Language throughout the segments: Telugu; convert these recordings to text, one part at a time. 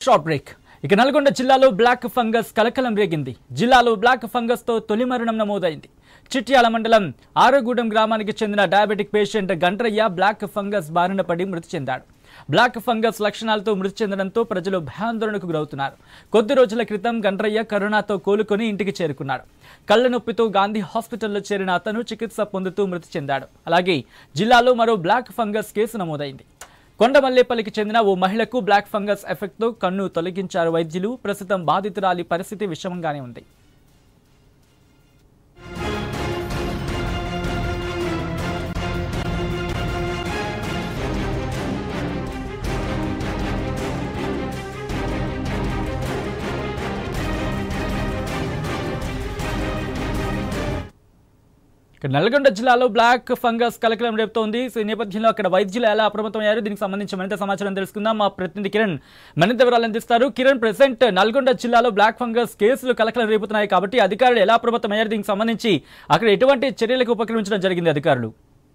షార్ట్ బ్రేక్ ఇక నల్గొండ జిల్లాలో బ్లాక్ ఫంగస్ కలకలం రేగింది జిల్లాలో బ్లాక్ ఫంగస్ తో తొలి మరణం నమోదైంది చిట్యాల మండలం ఆరగూడెం గ్రామానికి చెందిన diabetic patient Gandraiah black fungus బారిన పడి మృతి చెందాడు బ్లాక్ ఫంగస్ లక్షణాలతో మృతి చెందడంతో ప్రజలు భయాందోళనకు గురవుతున్నారు కొద్ది రోజుల క్రితం గండ్రయ్య కరోనాతో కోలుకొని ఇంటికి చేరుకున్నాడు కళ్ళ నొప్పితో గాంధీ హాస్పిటల్లో చేరిన అతను చికిత్స పొందుతూ మృతి చెందాడు అలాగే జిల్లాలో మరో బ్లాక్ ఫంగస్ కేసు నమోదైంది కొండమల్లేపల్లికి చెందిన ఓ మహిళకు బ్లాక్ ఫంగస్ ఎఫెక్ట్తో కన్ను తొలగించారు వైద్యులు ప్రస్తుతం బాధితురాలి పరిస్థితి విషమంగానే ఉంది ఇక నల్గొండ జిల్లాలో బ్లాక్ ఫంగస్ కలకలం రేపుతోంది సో ఈ నేపథ్యంలో అక్కడ వైద్యులు ఎలా అప్రమత్తమయ్యారు దీనికి సంబంధించి మరింత సమాచారం తెలుసుకుందాం మా ప్రతినిధి కిరణ్ మరింత వివరాలు అందిస్తారు కిరణ్ ప్రెసెంట్ నల్గొండ జిల్లాలో బ్లాక్ ఫంగస్ కేసులు కలకలం రేపుతున్నాయి కాబట్టి అధికారులు ఎలా అప్రమత్తమయ్యారు దీనికి సంబంధించి అక్కడ ఎటువంటి చర్యలకు ఉపక్రమించడం జరిగింది అధికారులు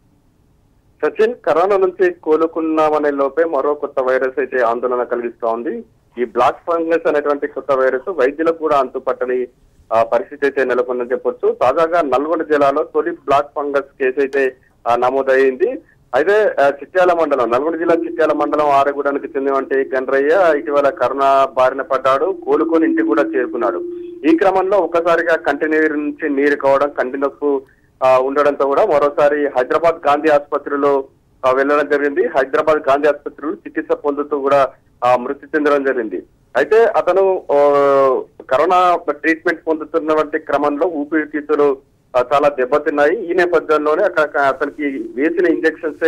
సచిన్ కరోనా నుంచి కోలుకున్నామనే లోపే మరో కొత్త వైరస్ అయితే ఆందోళన కలిగిస్తా ఉంది ఈ బ్లాక్ ఫంగస్ అనేటువంటి కొత్త వైరస్ వైద్యులకు కూడా అంతుపట్టని ఆ, పరిస్థితి అయితే నెలకొందని చెప్పొచ్చు తాజాగా నల్గొండ జిల్లాలో తొలి బ్లాక్ ఫంగస్ కేసు అయితే ఆ, నమోదైంది అయితే ఆ, చిట్యాల మండలం నల్గొండ జిల్లా చిట్యాల మండలం ఆరగూడానికి చెందినటువంటి గండ్రయ్య ఇటీవల కరోనా బారిన పడ్డాడు కోలుకొని ఇంటికి కూడా చేరుకున్నాడు ఈ క్రమంలో ఒక్కసారిగా కంటి నీరు నుంచి నీరు కావడం కంటి నొప్పు ఆ, ఉండడంతో కూడా మరోసారి హైదరాబాద్ గాంధీ ఆసుపత్రిలో ఆ, వెళ్ళడం జరిగింది హైదరాబాద్ గాంధీ ఆసుపత్రిలో చికిత్స పొందుతూ కూడా ఆ, మృతి చెందడం జరిగింది అయితే అతను ఆ, కరోనా ట్రీట్మెంట్ పొందుతున్నటువంటి క్రమంలో ఊపిరితిత్తులు ఆ, చాలా దెబ్బతిన్నాయి ఈ నేపథ్యంలోనే అక్కడ అతనికి వేసిన ఇంజెక్షన్స్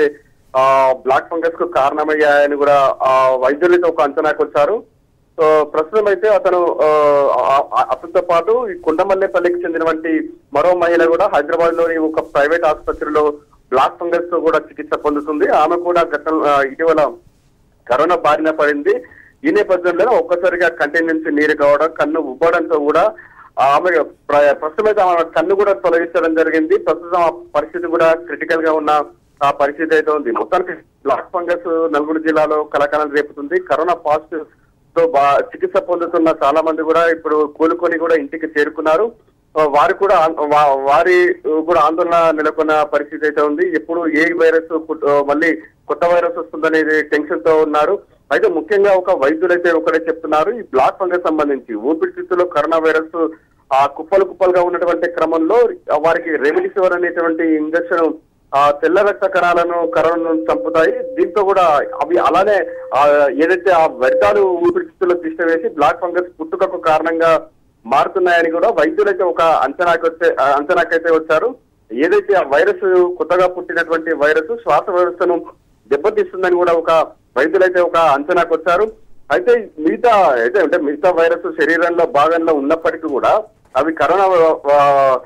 బ్లాక్ ఫంగస్ కు కారణమయ్యాయని కూడా ఆ, వైద్యులతో ఒక అంచనాకు వచ్చారు సో ప్రస్తుతం అయితే అతను ఆ, ఆ- ఆ- అతనితో పాటు ఈ కుండమల్లేపల్లికి చెందినటువంటి మరో మహిళ కూడా హైదరాబాద్ లోని ఒక ప్రైవేట్ ఆసుపత్రిలో బ్లాక్ ఫంగస్ తో కూడా చికిత్స పొందుతుంది ఆమె కూడా గత ఆ, ఇటీవల కరోనా బారిన పడింది ఈ నేపథ్యంలో ఒక్కసారిగా కంటి నుంచి నీరు కావడం కన్ను ఉబ్బడంతో కూడా ఆమె ప్ర- ప్రస్తుతం అయితే ఆమె కన్ను కూడా తొలగించడం జరిగింది ప్రస్తుతం ఆ పరిస్థితి కూడా క్రిటికల్ గా ఉన్న ఆ పరిస్థితి అయితే ఉంది మొత్తానికి బ్లాక్ ఫంగస్ నల్గొండ జిల్లాలో కలకలం రేపుతుంది కరోనా పాజిటివ్ తో బా చికిత్స పొందుతున్న చాలా మంది కూడా ఇప్పుడు కోలుకొని కూడా ఇంటికి చేరుకున్నారు ఆ, వారు కూడా ఆన్- వా- వారి కూడా ఆందోళన నెలకొన్న పరిస్థితి అయితే ఉంది ఎప్పుడు ఏ వైరస్ పుట్- ఆ, మళ్ళీ కొత్త వైరస్ వస్తుందనేది టెన్షన్ తో ఉన్నారు అయితే ముఖ్యంగా ఒక వైద్యులైతే ఒకటే చెప్తున్నారు ఈ బ్లాక్ ఫంగస్ సంబంధించి ఊపిరితిత్తులో కరోనా వైరస్ ఆ కుప్పలు కుప్పలుగా ఉన్నటువంటి క్రమంలో వారికి రెమిడిసివర్ అనేటువంటి ఇంజక్షన్ ఆ తెల్ల రక్త కణాలను కరోనాను చంపుతాయి దీంతో కూడా అవి అలానే ఆ ఏదైతే ఆ వ్యర్థాలు ఊపిరితిత్తుల్లో తీసివేసి బ్లాక్ ఫంగస్ పుట్టుకకు కారణంగా మారుతున్నాయని కూడా వైద్యులైతే ఒక అంచనాకు వచ్చే ఆ అంచనాకైతే వచ్చారు ఏదైతే ఆ వైరస్ కొత్తగా పుట్టినటువంటి వైరస్ శ్వాస వ్యవస్థను దెబ్బతీస్తుందని కూడా ఒక వైద్యులైతే ఒక అంచనాకు వచ్చారు అయితే మిగతా అయితే అంటే మిగతా వైరస్ శరీరంలో భాగంలో ఉన్నప్పటికీ కూడా అవి కరోనా ఆ,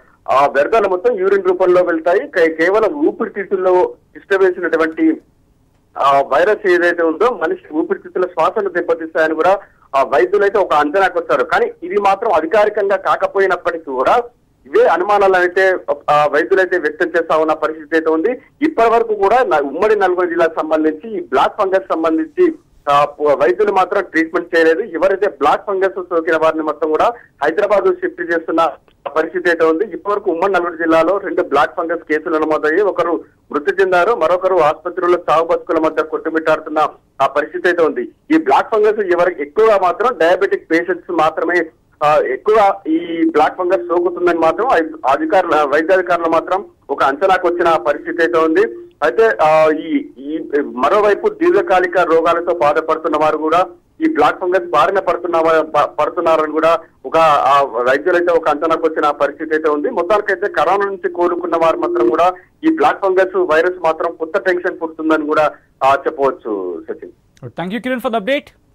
ఆ వ్యర్థాలు మొత్తం యూరిన్ రూపంలో వెళ్తాయి కే- కేవలం ఊపిరితిత్తుల్లో ఇష్టవేసినటువంటి ఆ వైరస్ ఏదైతే ఉందో మనిషి ఊపిరితిత్తుల శ్వాసను దెబ్బతీస్తాయని కూడా ఆ వైద్యులైతే ఒక అంచనాకు వచ్చారు కానీ ఇది మాత్రం అధికారికంగా కాకపోయినప్పటికీ కూడా ఇవే అనుమానాలు అయితే ఆ వైద్యులైతే వ్యక్తం చేస్తా ఉన్న పరిస్థితి అయితే ఉంది ఇప్పటి వరకు కూడా నా- ఉమ్మడి నల్గొండ జిల్లాకు సంబంధించి ఈ బ్లాక్ ఫంగస్ సంబంధించి ఆ, ప- వైద్యులు మాత్రం ట్రీట్మెంట్ చేయలేదు ఎవరైతే బ్లాక్ ఫంగస్ సోకిన వారిని మొత్తం కూడా హైదరాబాద్ షిఫ్ట్ చేస్తున్న పరిస్థితి అయితే ఉంది ఇప్పటివరకు ఉమ్మడి నల్గొండ జిల్లాలో రెండు బ్లాక్ ఫంగస్ కేసులు నమోదయ్యి ఒకరు మృతి చెందారు మరొకరు ఆసుపత్రిలో సాగు బతుకుల మధ్య కొట్టుమిట్టాడుతున్న ఆ పరిస్థితి అయితే ఉంది ఈ బ్లాక్ ఫంగస్ ఎవరికి ఎక్కువగా మాత్రం డయాబెటిక్ పేషెంట్స్ మాత్రమే ఆ, ఎక్కువ ఈ బ్లాక్ ఫంగస్ సోకుతుందని మాత్రం ఐ- అధికారుల వైద్యాధికారులు మాత్రం ఒక అంచనాకు వచ్చిన పరిస్థితి అయితే ఉంది అయితే ఆ, ఈ ఈ మరోవైపు దీర్ఘకాలిక రోగాలతో బాధపడుతున్న వారు కూడా ఈ బ్లాక్ ఫంగస్ బారిన పడుతున్న వా- ప- పడుతున్నారని కూడా ఒక ఆ, వైద్యులైతే ఒక అంచనాకు వచ్చిన పరిస్థితి అయితే ఉంది మొత్తానికైతే కరోనా నుంచి కోలుకున్న వారు మాత్రం కూడా ఈ బ్లాక్ ఫంగస్ వైరస్ మాత్రం కొత్త టెన్షన్ పుడుతుందని కూడా ఆ, చెప్పవచ్చు Sachin thank you Kiran for the update